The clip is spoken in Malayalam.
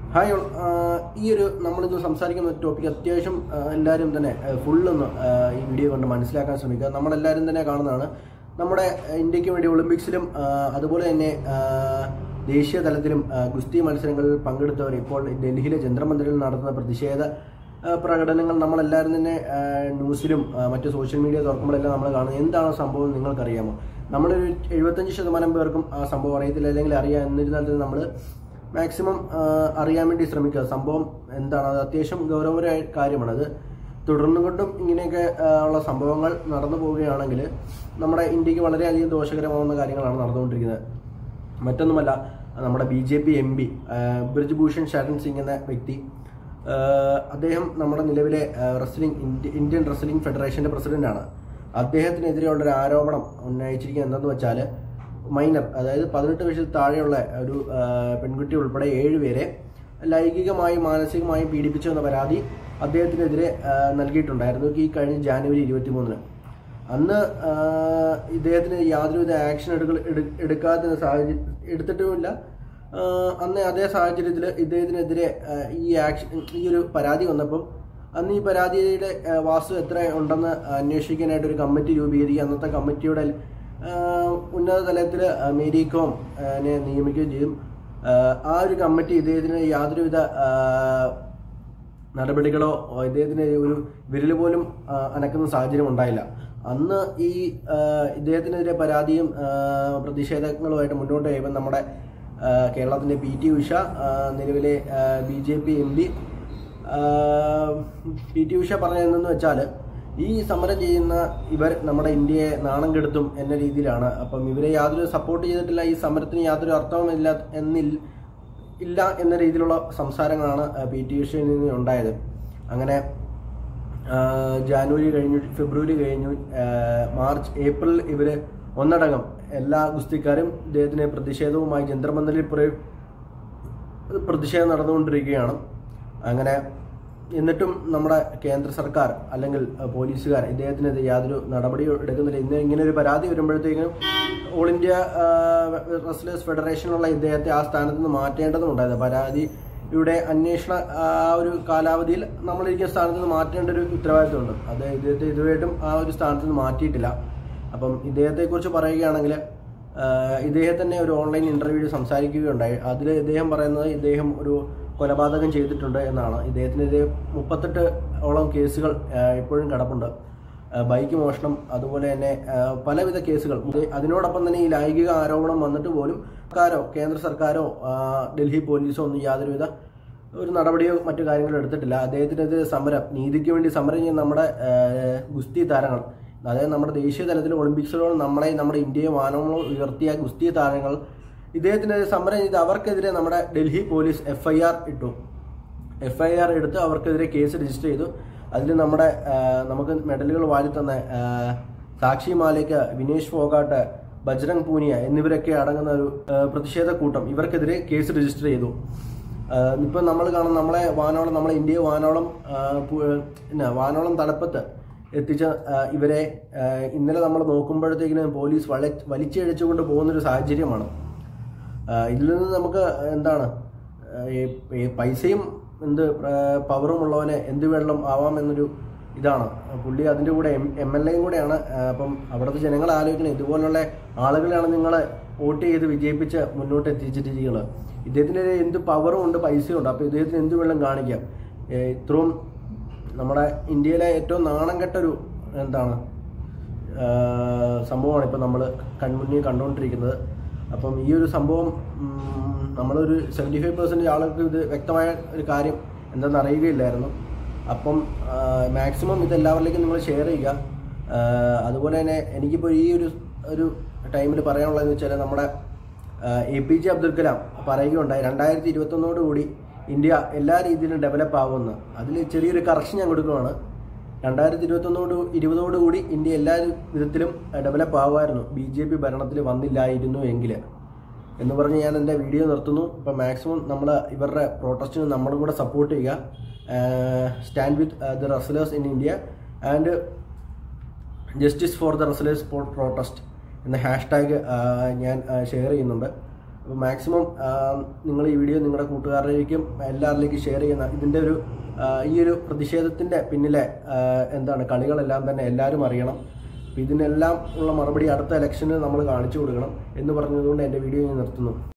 Hi all. ആ, ഈ ഒരു നമ്മളിന്ന് സംസാരിക്കുന്ന ടോപ്പിക് അത്യാവശ്യം ആ, എല്ലാവരും തന്നെ ഫുള്ളൊന്ന് ഈ വീഡിയോ കൊണ്ട് മനസ്സിലാക്കാൻ ശ്രമിക്കുക നമ്മളെല്ലാവരും തന്നെ കാണുന്നതാണ് നമ്മുടെ ആ, ഇന്ത്യക്ക് വേണ്ടി ഒളിമ്പിക്സിലും ആ, അതുപോലെ തന്നെ ആ, ദേശീയ തലത്തിലും ആ, ഗുസ്തി മത്സരങ്ങളിൽ പങ്കെടുത്തവർ ഇപ്പോൾ ഡൽഹിയിലെ ജന്തർമന്ദിറിൽ നടത്തുന്ന പ്രതിഷേധ ആ, പ്രകടനങ്ങൾ നമ്മളെല്ലാവരും തന്നെ ആ, ന്യൂസിലും ആ, മറ്റ് സോഷ്യൽ മീഡിയ തുറക്കുമ്പോഴെല്ലാം നമ്മൾ കാണുന്നത് എന്താണ് സംഭവം എന്ന് നിങ്ങൾക്കറിയാമോ നമ്മളൊരു എഴുപത്തഞ്ച് ശതമാനം പേർക്കും ആ സംഭവം അറിയത്തില്ല അല്ലെങ്കിൽ അറിയാം എന്നിരുന്നാൽ തന്നെ നമ്മൾ മാക്സിമം അറിയാൻ വേണ്ടി ശ്രമിക്കുക സംഭവം എന്താണ് അത് അത്യാവശ്യം ഗൗരവപരമായ കാര്യമാണ് അത് തുടർന്നു കൊണ്ടും ഇങ്ങനെയൊക്കെ ആ, ഉള്ള സംഭവങ്ങൾ നടന്നു പോവുകയാണെങ്കിൽ നമ്മുടെ ഇന്ത്യക്ക് വളരെയധികം ദോഷകരമാവുന്ന കാര്യങ്ങളാണ് നടന്നുകൊണ്ടിരിക്കുന്നത് മറ്റൊന്നുമല്ല നമ്മുടെ B J P M P Brij Bhushan Sharan Singh എന്ന വ്യക്തി ആ, അദ്ദേഹം നമ്മുടെ നിലവിലെ റെസ്ലിംഗ് ഇന്ത്യൻ റെസ്ലിംഗ് ഫെഡറേഷന്റെ പ്രസിഡന്റാണ് അദ്ദേഹത്തിനെതിരെയുള്ള ഒരു ആരോപണം ഉന്നയിച്ചിരിക്കുന്നത് എന്തെന്ന് വെച്ചാൽ മൈനർ അതായത് പതിനെട്ട് വയസ്സിൽ താഴെയുള്ള ഒരു ആ, പെൺകുട്ടി ഉൾപ്പെടെ ഏഴുപേരെ ലൈംഗികമായും മാനസികമായും പീഡിപ്പിച്ചു എന്ന പരാതി അദ്ദേഹത്തിനെതിരെ ആ, നൽകിയിട്ടുണ്ടായിരുന്നു ഈ കഴിഞ്ഞ ജാനുവരി ഇരുപത്തി മൂന്നിന് അന്ന് ആ, ഇദ്ദേഹത്തിന് യാതൊരുവിധ ആക്ഷൻ എടുക്ക എടു- എടുക്കാത്ത സാഹചര്യം എടുത്തിട്ടുമില്ല ആ, അന്ന് അതേ സാഹചര്യത്തിൽ ഇദ്ദേഹത്തിനെതിരെ ആ, ഈ ആക്ഷൻ ഈ ഒരു പരാതി വന്നപ്പം അന്ന് ഈ പരാതിയുടെ ആ, വാസ്തു എത്ര ഉണ്ടെന്ന് അന്വേഷിക്കാനായിട്ട് ഒരു കമ്മിറ്റി രൂപീകരിക്കുക അന്നത്തെ കമ്മിറ്റിയുടെ ആ, ഉന്നത തലത്തിൽ മേരി കോം ആ, നെ നിയമിക്കുകയും ചെയ്യും ആ, ആ ഒരു കമ്മിറ്റി ഇദ്ദേഹത്തിന് യാതൊരുവിധ ആ, നടപടികളോ ഇദ്ദേഹത്തിന് ഒരു വിരൽ പോലും ആ, അനക്കുന്ന സാഹചര്യം ഉണ്ടായില്ല അന്ന് ഈ ആ, ഇദ്ദേഹത്തിനെതിരെ പരാതിയും ആ, പ്രതിഷേധങ്ങളുമായിട്ട് മുന്നോട്ട് കഴിയുമ്പോൾ നമ്മുടെ ആ, കേരളത്തിന്റെ പി ടി ഉഷ ആ, നിലവിലെ B J P M P P T Usha പറഞ്ഞതെന്ന് വെച്ചാൽ ഈ സമരം ചെയ്യുന്ന ഇവർ നമ്മുടെ ഇന്ത്യയെ നാണം കെടുത്തും എന്ന രീതിയിലാണ് അപ്പം ഇവരെ യാതൊരു സപ്പോർട്ട് ചെയ്തിട്ടില്ല ഈ സമരത്തിന് യാതൊരു അർത്ഥവുമില്ല എന്നില്ല ഇല്ല എന്ന രീതിയിലുള്ള സംസാരങ്ങളാണ് പി ടി ഉഷയിൽ നിന്ന് ഉണ്ടായത് അങ്ങനെ ആ, ജാനുവരി കഴിഞ്ഞു ഫെബ്രുവരി കഴിഞ്ഞു ആ, മാർച്ച് ഏപ്രിൽ ഇവര് ഒന്നടങ്കം എല്ലാ ഗുസ്തിക്കാരും ഇദ്ദേഹത്തിന് പ്രതിഷേധവുമായി ജന്തർമന്ദിറിൽ പ്ര- പ്രതിഷേധം നടന്നുകൊണ്ടിരിക്കുകയാണ് അങ്ങനെ എന്നിട്ടും നമ്മുടെ കേന്ദ്ര സർക്കാർ അല്ലെങ്കിൽ അഹ്, പോലീസുകാർ ഇദ്ദേഹത്തിനെതിരെ യാതൊരു നടപടിയും എടുക്കുന്നില്ല ഇന്ന് ഇങ്ങനെ ഒരു പരാതി വരുമ്പോഴത്തേക്കും ഓൾ ഇന്ത്യ റെസ്ലേഴ്സ് ഫെഡറേഷനുള്ള ഇദ്ദേഹത്തെ ആ സ്ഥാനത്ത് നിന്ന് മാറ്റേണ്ടതുണ്ടായിരുന്നു പരാതിയുടെ അന്വേഷണ ആ ഒരു കാലാവധിയിൽ നമ്മളിരിക്കുന്ന സ്ഥാനത്ത് നിന്ന് മാറ്റേണ്ട ഒരു ഉത്തരവാദിത്വമുണ്ട് അത് ഇദ്ദേഹത്തെ ഇതുവരെയായിട്ടും ആ ഒരു സ്ഥാനത്ത് നിന്ന് മാറ്റിയിട്ടില്ല അപ്പം ഇദ്ദേഹത്തെക്കുറിച്ച് പറയുകയാണെങ്കിൽ ആഹ് ഇദ്ദേഹം തന്നെ ഒരു ഓൺലൈൻ ഇന്റർവ്യൂവിൽ സംസാരിക്കുകയുണ്ടായി അതിൽ ഇദ്ദേഹം പറയുന്നത് ഇദ്ദേഹം ഒരു കൊലപാതകം ചെയ്തിട്ടുണ്ട് എന്നാണ് ഇദ്ദേഹത്തിനെതിരെ മുപ്പത്തെട്ട് ഓളം കേസുകൾ ആഹ് ഇപ്പോഴും കിടപ്പുണ്ട് ആഹ് ബൈക്ക് മോഷണം അതുപോലെ തന്നെ ആഹ് പലവിധ കേസുകൾ ഇത് അതിനോടൊപ്പം തന്നെ ഈ ലൈംഗിക ആരോപണം വന്നിട്ട് പോലും സർക്കാരോ കേന്ദ്ര സർക്കാരോ ആഹ് ഡൽഹി പോലീസോ ഒന്നും യാതൊരുവിധ ഒരു നടപടിയോ മറ്റു കാര്യങ്ങളോ എടുത്തിട്ടില്ല അദ്ദേഹത്തിനെതിരെ സമരം നീതിക്ക് വേണ്ടി സമരം ചെയ്യുന്ന നമ്മുടെ ആഹ് ഗുസ്തി താരങ്ങൾ അതായത് നമ്മുടെ ദേശീയ തലത്തിൽ ഒളിമ്പിക്സിലോട് നമ്മളെ നമ്മുടെ ഇന്ത്യയെ മാനവങ്ങളോ ഉയർത്തിയ ഗുസ്തി താരങ്ങൾ ഇദ്ദേഹത്തിനെതിരെ സമരം ചെയ്ത് അവർക്കെതിരെ നമ്മുടെ Delhi police F I R ഇട്ടു എഫ് ഐ ആർ എടുത്ത് അവർക്കെതിരെ കേസ് രജിസ്റ്റർ ചെയ്തു അതിൽ നമ്മുടെ ആ, നമുക്ക് മെഡലുകൾ വാരിത്തന്ന ആ, സാക്ഷി മാലിക് വിനേഷ് ഫോഗാട്ട് ബജ്രംഗ് പൂനിയ എന്നിവരൊക്കെ അടങ്ങുന്ന ഒരു ആ, പ്രതിഷേധ കൂട്ടം ഇവർക്കെതിരെ കേസ് രജിസ്റ്റർ ചെയ്തു ആഹ് ഇപ്പൊ നമ്മൾ കാണുന്ന നമ്മളെ വാനോളം നമ്മളെ ഇന്ത്യയെ വാനോളം ആഹ് പു- പിന്നെ വാനോളം തലപ്പത്ത് എത്തിച്ച ആഹ് ഇവരെ ആഹ് ഇന്നലെ നമ്മൾ നോക്കുമ്പോഴത്തേക്കിന് പോലീസ് വള വലിച്ചിഴച്ചുകൊണ്ട് പോകുന്നൊരു സാഹചര്യമാണ് ആഹ് ഇതിൽ നിന്ന് നമുക്ക് എന്താണ് ആഹ് ഈ- ഈ പൈസയും എന്ത് ആഹ് പവറും ഉള്ളവനെ എന്ത് വെള്ളം ആവാം എന്നൊരു ഇതാണ് പുള്ളി അതിൻ്റെ കൂടെ എം എം എൽ എയും കൂടെയാണ് ആഹ് അപ്പം അവിടുത്തെ ജനങ്ങൾ ആലോചിക്കുന്നത് ഇതുപോലുള്ള ആളുകളെയാണ് നിങ്ങൾ വോട്ട് ചെയ്ത് വിജയിപ്പിച്ച് മുന്നോട്ട് എത്തിച്ചിരിക്കുന്നത് ഇദ്ദേഹത്തിന് എന്ത് പവറും ഉണ്ട് പൈസയും ഉണ്ട് അപ്പോൾ ഇദ്ദേഹത്തിന് എന്ത് വെള്ളം കാണിക്കാം ഏഹ് ഇത്രയും നമ്മുടെ ഇന്ത്യയിലെ ഏറ്റവും നാണം കെട്ടൊരു എന്താണ് ആഹ് സംഭവമാണ് ഇപ്പം നമ്മൾ കൺമുന്നിൽ കണ്ടുകൊണ്ടിരിക്കുന്നത് അപ്പം ഈ ഒരു സംഭവം ഉം, നമ്മളൊരു സെവൻറ്റി ഫൈവ് പെർസെൻറ്റേജ് ആളുകൾക്ക് ഇത് വ്യക്തമായ ഒരു കാര്യം എന്തെന്ന് അറിയുകയില്ലായിരുന്നു അപ്പം മാക്സിമം ഇത് എല്ലാവരിലേക്കും നിങ്ങൾ ഷെയർ ചെയ്യുക ആഹ് അതുപോലെ തന്നെ എനിക്കിപ്പോൾ ഈ ഒരു ഒരു ടൈമിൽ പറയാനുള്ളതെന്ന് വെച്ചാൽ നമ്മുടെ A P J Abdul Kalam പറയുകയുണ്ടായി രണ്ടായിരത്തി ഇരുപത്തൊന്നോട് കൂടി ഇന്ത്യ എല്ലാ രീതിയിലും ഡെവലപ്പ് ആവുമെന്ന് അതിൽ ചെറിയൊരു കറക്ഷൻ ഞാൻ കൊടുക്കുകയാണ് രണ്ടായിരത്തി ഇരുപത്തൊന്നോട് ഇരുപതോടുകൂടി ഇന്ത്യ എല്ലാ വിധത്തിലും ഡെവലപ്പ് ആവുമായിരുന്നു ബി ജെ പി ഭരണത്തിൽ വന്നില്ലായിരുന്നു എങ്കിൽ എന്ന് പറഞ്ഞ് ഞാൻ എൻ്റെ വീഡിയോ നിർത്തുന്നു ഇപ്പം മാക്സിമം നമ്മൾ ഇവരുടെ പ്രൊട്ടസ്റ്റിന് നമ്മളും കൂടെ സപ്പോർട്ട് ചെയ്യുക stand with the wrestlers in India and justice for the wrestlers protest എന്ന ഹാഷ്ടാഗ് ഞാൻ ഷെയർ ചെയ്യുന്നുണ്ട് അപ്പോൾ മാക്സിമം നിങ്ങൾ ഈ വീഡിയോ നിങ്ങളുടെ കൂട്ടുകാരിലേക്കും എല്ലാവരിലേക്കും ഷെയർ ചെയ്യുന്ന ഇതിൻ്റെ ഒരു ആ, ഈ ഒരു പ്രതിഷേധത്തിൻ്റെ പിന്നിലെ ആ, എന്താണ് കളികളെല്ലാം തന്നെ എല്ലാവരും അറിയണം അപ്പോൾ ഇതിനെല്ലാം ഉള്ള മറുപടി അടുത്ത ഇലക്ഷന് നമ്മൾ കാണിച്ചു കൊടുക്കണം എന്ന് പറഞ്ഞതുകൊണ്ട് എൻ്റെ വീഡിയോ ഞാൻ നിർത്തുന്നു